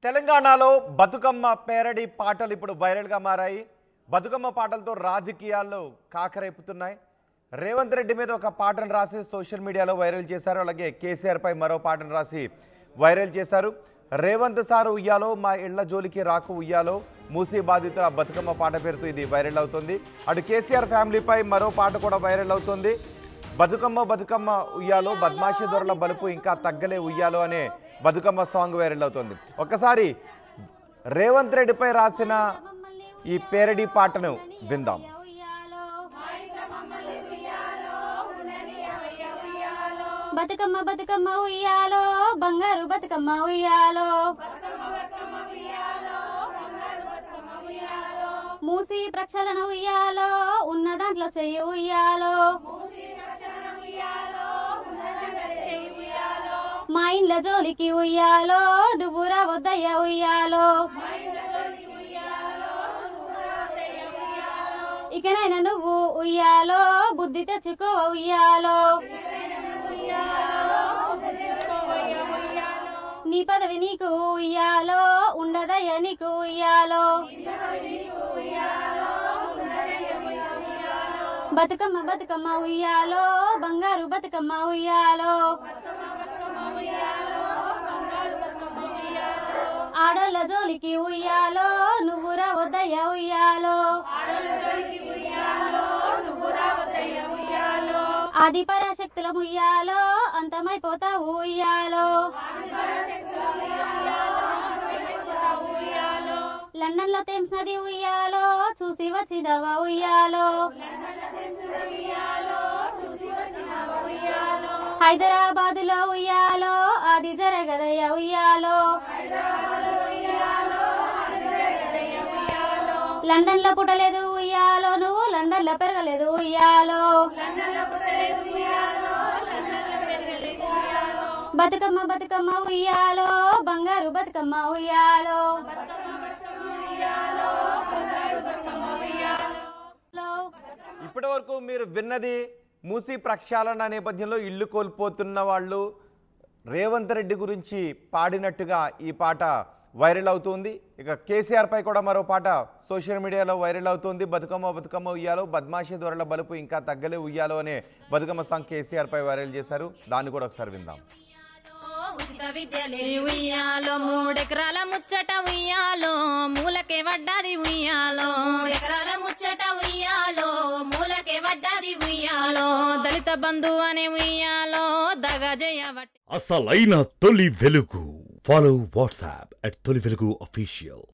తెలంగాణలో బతుకమ్మ పేరడి పాటలు ఇప్పుడు వైరల్గా మారాయి బతుకమ్మ పాటలతో రాజకీయాల్లో కాకరేపుతున్నాయి రేవంత్ రెడ్డి మీద ఒక పాటను రాసి సోషల్ మీడియాలో వైరల్ చేశారు అలాగే కేసీఆర్ పై మరో పాటను రాసి వైరల్ చేశారు రేవంత్ సార్ ఉయ్యాలో మా ఇళ్ల జోలికి రాకు ఉయ్యాలో మూసీ బాధితుల బతుకమ్మ పాట పేరుతో ఇది వైరల్ అవుతుంది అటు కేసీఆర్ ఫ్యామిలీపై మరో పాట కూడా వైరల్ అవుతుంది బతుకమ్మ బతుకమ్మ ఉయ్యాలో బద్మాషి దొరల బలుపు ఇంకా తగ్గలే ఉయ్యాలో అనే బతుకమ్మ సాంగ్ వైరల్ అవుతుంది ఒక్కసారి రేవంత్ రెడ్డిపై రాసిన ఈ పేరడీ పాటను విందాం బతుకమ్మ బతుకమ్మ ఉయ్యాలో బంగారు బతుకమ్మ ఉయ్యాలో మూసి ప్రక్షాళన ఉయ్యాలో ఉన్న దాంట్లో చెయ్యి ఉయ్యాలో మా ఇండ్ల జోలికి ఉయ్యాలో నువ్వు రావద్దయ్య ఉయ్యాలో ఇకనైనా నువ్వు ఉయ్యాలో బుద్ధి తెచ్చుకో ఉయ్యాలో నీ పదవి నీకు ఉయ్యాలో ఉండదయ్య నీకు ఉయ్యాలో బతుకమ్మ బతుకమ్మ ఉయ్యాలో బంగారు బతుకమ్మ ఉయ్యాలో ఆడోళ్ళ జోలికి ఉయ్యాలో నువ్వు రావద్దయ్య ఉయ్యాలో ఆది పరాశక్తుల ఉయ్యాలో అంతమైపోతావు ఉయ్యాలో లండన్ లో థేమ్స్ నది ఉయ్యాలో చూసి వచ్చినవా ఉయ్యాలో హైదరాబాద్ లో ఉయ్యాలో అది జరగదయ్య ఉయ్యాలో లండన్ లో పుట్టలేదు ఉయ్యాలో నువ్వు లండన్ లో పెరగలేదు ఉయ్యాలో బతుకమ్మ బతుకమ్మ ఉయ్యాలో బంగారు బతుకమ్మ ఉయ్యాలో లో ఇప్పటి వరకు మీరు విన్నది మూసీ ప్రక్షాళన నేపథ్యంలో ఇల్లు కోల్పోతున్న వాళ్ళు రేవంత్ రెడ్డి గురించి పాడినట్టుగా ఈ పాట వైరల్ అవుతుంది ఇక కేసీఆర్ పై కూడా మరో పాట సోషల్ మీడియాలో వైరల్ అవుతుంది బతుకమ్మ బతుకమ్మ ఉయ్యాలో బద్మాషి దొరల బలుపు ఇంకా తగ్గలే ఉయ్యాలో అనే బతుకమ్మ సాంగ్ కేసీఆర్ పై వైరల్ చేశారు దాన్ని కూడా ఒకసారి విందాం ఉచిత విద్యలే ఉయ్యాలో మూడెకరాల ముచ్చట ఉయ్యాలో మూలకే వడ్డాది ఉయ్యాలో ఎకరాల ముచ్చట ఉయ్యాలో మూలకే వడ్డాది ఉయ్యాలో దళిత బంధు అనే ఉయ్యాలో దగ జయవట్టి అసలైన తొలి వెలుగు ఫాలో వాట్సాప్ అట్ తొలి వెలుగు అఫీషియల్